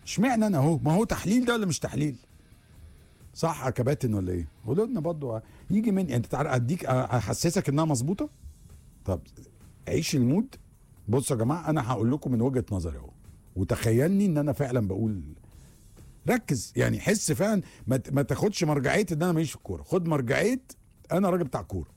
اشمعنى انا اهو ما هو تحليل ده ولا مش تحليل صح يا كباتن ولا ايه قولوا لنا برضه يجي من انت تعرف اديك احسسك انها مظبوطه طب عيش المود بصوا يا جماعه انا هقول لكم من وجهه نظري اهو وتخيلني ان انا فعلا بقول ركز يعني حس فعلا ما, ت- ما تاخدش مرجعيه ان انا ماليش في الكوره خد مرجعيه انا راجل بتاع كوره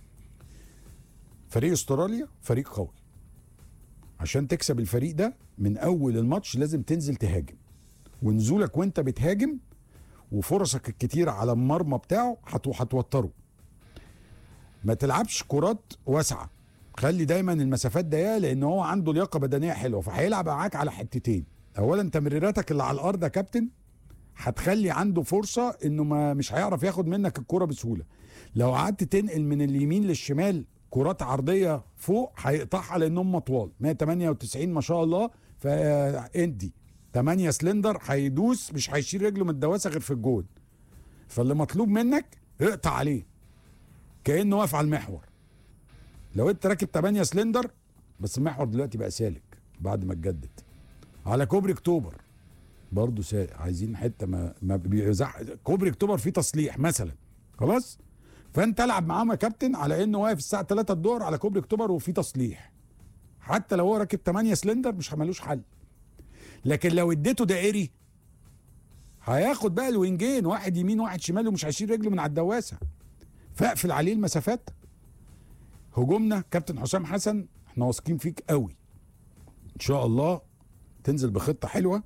فريق استراليا فريق قوي عشان تكسب الفريق ده من اول الماتش لازم تنزل تهاجم ونزولك وانت بتهاجم وفرصك الكتيرة على المرمى بتاعه هتو- هتوتره ما تلعبش كرات واسعة خلي دايما المسافات ضيقة لان هو عنده لياقة بدنية حلوة فهيلعب معاك على حتتين اولا تمريراتك اللي على الارض يا كابتن هتخلي عنده فرصة انه ما مش هيعرف ياخد منك الكرة بسهولة لو قعدت تنقل من اليمين للشمال كرات عرضية فوق هيقطعها لانهم طوال 198 ما شاء الله فاندي 8 سلندر هيدوس مش هيشيل رجله من الدواسه غير في الجول فاللي مطلوب منك اقطع عليه كانه واقف على المحور لو انت راكب 8 سلندر بس المحور دلوقتي بقى سالك بعد ما اتجدد على كوبري اكتوبر برضه سالك عايزين حته ما ما بيزح كوبري اكتوبر فيه تصليح مثلا خلاص فانت العب معاهم يا كابتن على انه واقف الساعه 3 الظهر على كوبري اكتوبر وفي تصليح حتى لو هو راكب 8 سلندر مش ملوش حل لكن لو اديته دائري هياخد بقى الوينجين واحد يمين واحد شمال ومش هيشيل رجله من على الدواسه فاقفل عليه المسافات هجومنا كابتن حسام حسن احنا واثقين فيك قوي ان شاء الله تنزل بخطه حلوه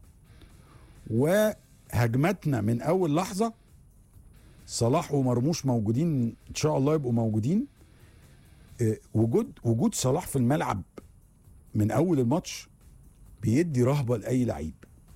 وهجماتنا من اول لحظه صلاح ومرموش موجودين ان شاء الله يبقوا موجودين اه، وجود وجود صلاح في الملعب من اول الماتش بيدي رهبه لاي لعيب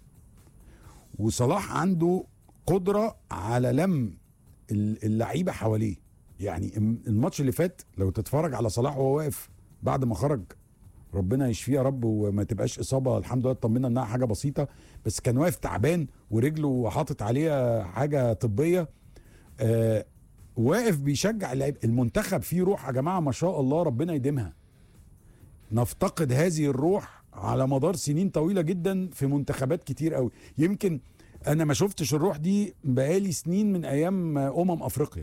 وصلاح عنده قدره على لم ال- اللعيبه حواليه يعني الم- الماتش اللي فات لو تتفرج على صلاح وهو واقف بعد ما خرج ربنا يشفيه يا رب وما تبقاش اصابه الحمد لله اطمنا انها حاجه بسيطه بس كان واقف تعبان ورجله حاطط عليها حاجه طبيه آه واقف بيشجع اللعيب المنتخب فيه روح يا جماعه ما شاء الله ربنا يديمها نفتقد هذه الروح على مدار سنين طويله جدا في منتخبات كتير قوي يمكن انا ما شفتش الروح دي بقالي سنين من ايام امم افريقيا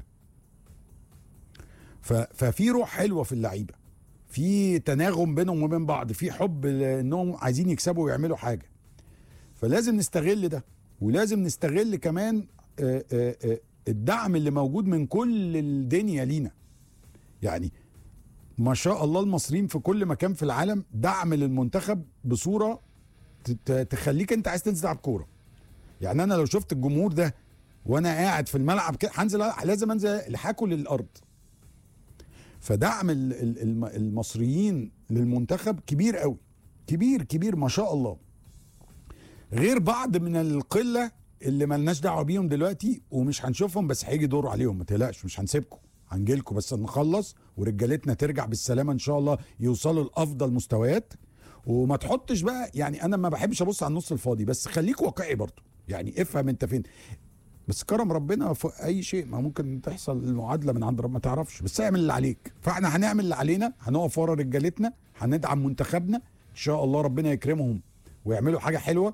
ف- ففي روح حلوه في اللعيبه في تناغم بينهم وبين بعض في حب ل- انهم عايزين يكسبوا ويعملوا حاجه فلازم نستغل ده ولازم نستغل كمان آه، آه، آه، الدعم اللي موجود من كل الدنيا لينا يعني ما شاء الله المصريين في كل مكان في العالم دعم للمنتخب بصوره تت- تخليك انت عايز تنزل تلعب كوره يعني انا لو شفت الجمهور ده وانا قاعد في الملعب كده هنزل ألعب- لازم انزل الحاكه للارض فدعم ال- ال- الم- المصريين للمنتخب كبير قوي كبير كبير ما شاء الله غير بعض من القله اللي ملناش دعوه بيهم دلوقتي ومش هنشوفهم بس هيجي دور عليهم ما تقلقش مش هنسيبكم هنجيلكم بس نخلص ورجالتنا ترجع بالسلامه ان شاء الله يوصلوا لافضل مستويات وما تحطش بقى يعني انا ما بحبش ابص على النص الفاضي بس خليك واقعي برضه يعني افهم انت فين بس كرم ربنا في اي شيء ما ممكن تحصل المعادله من عند ربنا ما تعرفش بس اعمل اللي عليك فاحنا هنعمل اللي علينا هنقف ورا رجالتنا هندعم منتخبنا ان شاء الله ربنا يكرمهم ويعملوا حاجه حلوه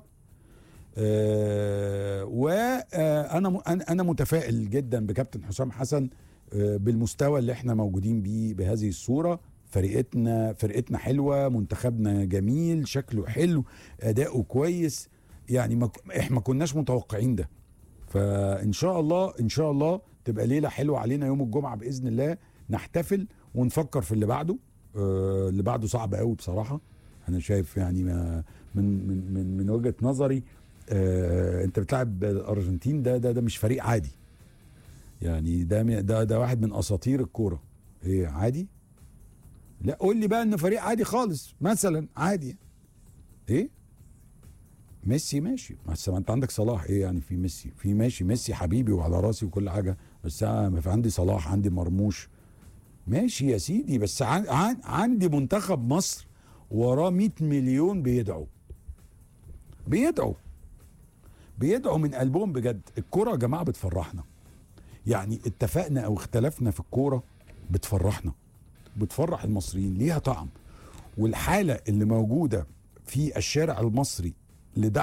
آه وانا انا أنا متفائل جدا بكابتن حسام حسن آه بالمستوى اللي احنا موجودين بيه بهذه الصوره فرقتنا فرقتنا حلوه منتخبنا جميل شكله حلو اداؤه كويس يعني ما ك- احنا ما كناش متوقعين ده فان شاء الله ان شاء الله تبقى ليله حلوه علينا يوم الجمعه باذن الله نحتفل ونفكر في اللي بعده آه اللي بعده صعب قوي بصراحه انا شايف يعني ما من من من, من وجهه نظري آه انت بتلعب الارجنتين ده ده ده مش فريق عادي يعني ده م- ده ده واحد من اساطير الكوره ايه عادي لا قول لي بقى انه فريق عادي خالص مثلا عادي ايه ميسي ماشي بس ما انت عندك صلاح ايه يعني في ميسي في ماشي ميسي حبيبي وعلى راسي وكل حاجه بس انا في عندي صلاح عندي مرموش ماشي يا سيدي بس عن عن عندي منتخب مصر وراه 100 مليون بيدعوا بيدعوا بيدعوا من قلبهم بجد الكرة يا جماعة بتفرحنا يعني اتفقنا او اختلفنا في الكورة بتفرحنا بتفرح المصريين ليها طعم والحالة اللي موجودة في الشارع المصري لدعم